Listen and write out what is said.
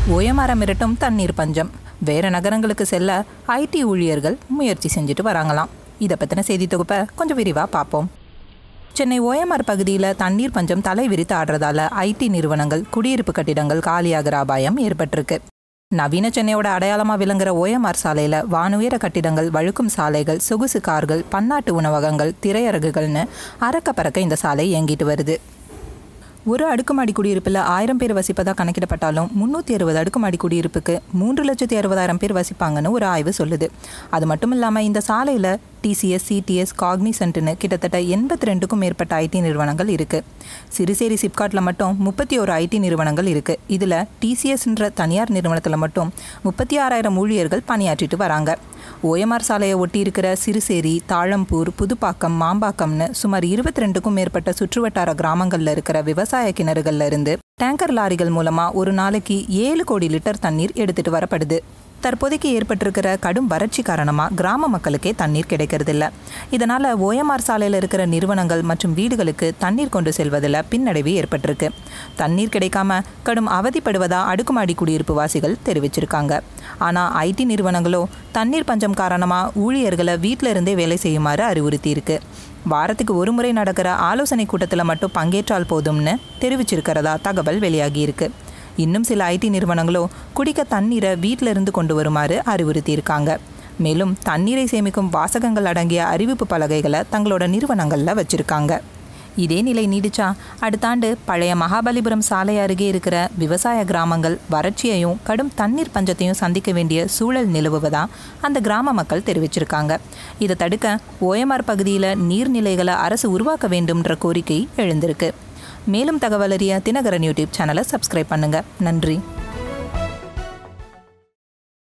ஓயமார மிரட்டும் தண்ணீர் பஞ்சம் வேற நகரங்களுக்கு செல்ல ஐடி ஊழியர்கள் முயற்சி செஞ்சுட்டு வராங்களாம் இதை பற்றின செய்தி தொகுப்பை கொஞ்சம் விரிவாக பார்ப்போம் சென்னை ஓஎம்ஆர் பகுதியில் தண்ணீர் பஞ்சம் தலை விரித்து ஆடுறதால ஐடி நிறுவனங்கள் குடியிருப்பு கட்டிடங்கள் காலியாகிற அபாயம் ஏற்பட்டிருக்கு நவீன சென்னையோட அடையாளமாக விளங்குற ஓஎம்ஆர் சாலையில் வானுயர கட்டிடங்கள் வழுக்கும் சாலைகள் சொகுசு கார்கள் பன்னாட்டு உணவகங்கள் திரையரங்குகள்னு அறக்க பறக்க இந்த சாலை இயங்கிட்டு வருது ஒரு அடுக்குமாடி குடியிருப்பில் ஆயிரம் பேர் வசிப்பதாக கணக்கிடப்பட்டாலும் முந்நூற்றி அறுபது அடுக்குமாடி குடியிருப்புக்கு மூன்று லட்சத்தி அறுபதாயிரம் பேர் வசிப்பாங்கன்னு ஒரு ஆய்வு சொல்லுது அது மட்டும் இல்லாமல் இந்த சாலையில் டிசிஎஸ் சிடிஎஸ் காக்னிசன்ட்னு கிட்டத்தட்ட எண்பத்தி ரெண்டுக்கும் மேற்பட்ட ஐடி நிறுவனங்கள் இருக்குது சிறுசேரி சிப்காட்டில் மட்டும் முப்பத்தி ஒரு ஐடி நிறுவனங்கள் இருக்குது இதில் டிசிஎஸ்ன்ற தனியார் நிறுவனத்தில் மட்டும் முப்பத்தி ஆறாயிரம் ஊழியர்கள் பணியாற்றிட்டு வராங்க ஓஎம்ஆர் சாலையை ஒட்டி இருக்கிற சிறுசேரி தாழம்பூர் புதுப்பாக்கம் மாம்பாக்கம்னு சுமார் இருபத்தி ரெண்டுக்கும் மேற்பட்ட சுற்றுவட்டார கிராமங்களில் இருக்கிற விவசாய கிணறுகள்ல இருந்து டேங்கர் லாரிகள் மூலமா ஒரு நாளைக்கு ஏழு கோடி லிட்டர் தண்ணீர் எடுத்துட்டு வரப்படுது தற்போதைக்கு ஏற்பட்டிருக்கிற கடும் வறட்சி காரணமாக கிராம மக்களுக்கே தண்ணீர் கிடைக்கிறதில்ல இதனால் ஓஎம்ஆர் சாலையில் இருக்கிற நிறுவனங்கள் மற்றும் வீடுகளுக்கு தண்ணீர் கொண்டு செல்வதில் பின்னடைவு ஏற்பட்டிருக்கு தண்ணீர் கிடைக்காம கடும் அவதிப்படுவதா அடுக்குமாடி குடியிருப்பு வாசிகள் தெரிவிச்சிருக்காங்க ஆனால் ஐடி நிறுவனங்களோ தண்ணீர் பஞ்சம் காரணமாக ஊழியர்களை வீட்டில இருந்தே வேலை செய்யுமாறு அறிவுறுத்தியிருக்கு வாரத்துக்கு ஒரு முறை நடக்கிற ஆலோசனை கூட்டத்தில் மட்டும் பங்கேற்றால் போதும்னு தெரிவிச்சிருக்கிறதா தகவல் வெளியாகியிருக்கு இன்னும் சில ஐடி நிறுவனங்களோ குடிக்க தண்ணீரை வீட்டில இருந்து கொண்டு வருமாறு அறிவுறுத்தியிருக்காங்க மேலும் தண்ணீரை சேமிக்கும் வாசகங்கள் அடங்கிய அறிவிப்பு பலகைகளை தங்களோட நிறுவனங்களில் வச்சிருக்காங்க இதே நிலை நீடிச்சா அடுத்த ஆண்டு பழைய மகாபலிபுரம் சாலை அருகே இருக்கிற விவசாய கிராமங்கள் வறட்சியையும் கடும் தண்ணீர் பஞ்சத்தையும் சந்திக்க வேண்டிய சூழல் நிலவுவதா அந்த கிராம மக்கள் தெரிவிச்சிருக்காங்க இதை தடுக்க ஓஎம்ஆர் பகுதியில் நீர்நிலைகளை அரசு உருவாக்க வேண்டும்ன்ற கோரிக்கை எழுந்திருக்கு மேலும் தகவல் அறிய தினகரன் யூடியூப் சேனலை சப்ஸ்கிரைப் பண்ணுங்க நன்றி